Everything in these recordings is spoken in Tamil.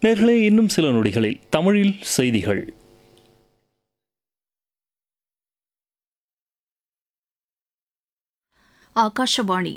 நேர்களே இன்னும் சில நொடிகளில் தமிழில் செய்திகள் ಆಕಾಶವಾಣಿ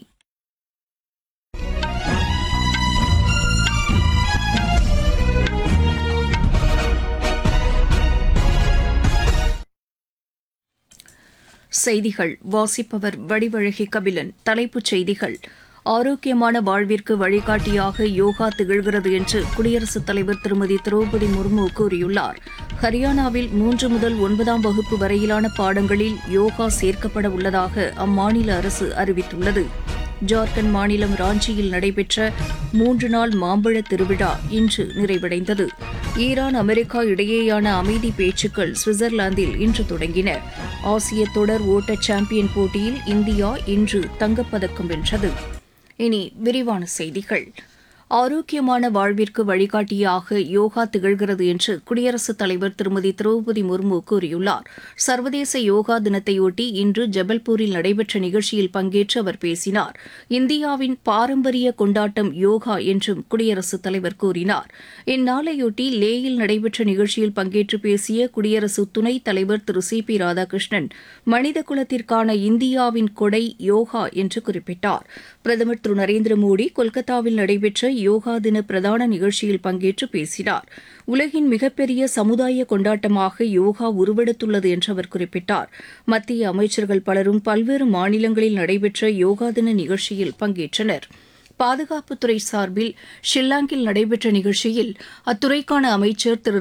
செய்திகள் வாசிப்பவர் வடிவழகி கபிலன் தலைப்புச் செய்திகள் ஆரோக்கியமான வாழ்விற்கு வழிகாட்டியாக யோகா திகழ்கிறது என்று குடியரசுத் தலைவர் திருமதி திரௌபதி முர்மு கூறியுள்ளார் ஹரியானாவில் மூன்று முதல் ஒன்பதாம் வகுப்பு வரையிலான பாடங்களில் யோகா சேர்க்கப்பட உள்ளதாக அம்மாநில அரசு அறிவித்துள்ளது ஜார்க்கண்ட் மாநிலம் ராஞ்சியில் நடைபெற்ற மூன்று நாள் மாம்பழ திருவிழா இன்று நிறைவடைந்தது ஈரான் அமெரிக்கா இடையேயான அமைதி பேச்சுக்கள் சுவிட்சர்லாந்தில் இன்று தொடங்கின ஆசிய தொடர் ஓட்ட சாம்பியன் போட்டியில் இந்தியா இன்று தங்கப்பதக்கம் வென்றது இனி விரிவான செய்திகள் ஆரோக்கியமான வாழ்விற்கு வழிகாட்டியாக யோகா திகழ்கிறது என்று குடியரசுத் தலைவர் திருமதி திரௌபதி முர்மு கூறியுள்ளார் சர்வதேச யோகா தினத்தையொட்டி இன்று ஜபல்பூரில் நடைபெற்ற நிகழ்ச்சியில் பங்கேற்று அவர் பேசினார் இந்தியாவின் பாரம்பரிய கொண்டாட்டம் யோகா என்றும் குடியரசுத் தலைவர் கூறினார் இந்நாளையொட்டி லேயில் நடைபெற்ற நிகழ்ச்சியில் பங்கேற்று பேசிய குடியரசு துணைத் தலைவர் திரு சி பி ராதாகிருஷ்ணன் மனித குலத்திற்கான இந்தியாவின் கொடை யோகா என்று குறிப்பிட்டார் பிரதமர் திரு நரேந்திர மோடி கொல்கத்தாவில் நடைபெற்ற யோகா தின பிரதான நிகழ்ச்சியில் பங்கேற்று பேசினார் உலகின் மிகப்பெரிய சமுதாய கொண்டாட்டமாக யோகா உருவெடுத்துள்ளது என்று அவர் குறிப்பிட்டார் மத்திய அமைச்சர்கள் பலரும் பல்வேறு மாநிலங்களில் நடைபெற்ற யோகா தின நிகழ்ச்சியில் பங்கேற்றனர் பாதுகாப்புத்துறை சார்பில் ஷில்லாங்கில் நடைபெற்ற நிகழ்ச்சியில் அத்துறைக்கான அமைச்சர் திரு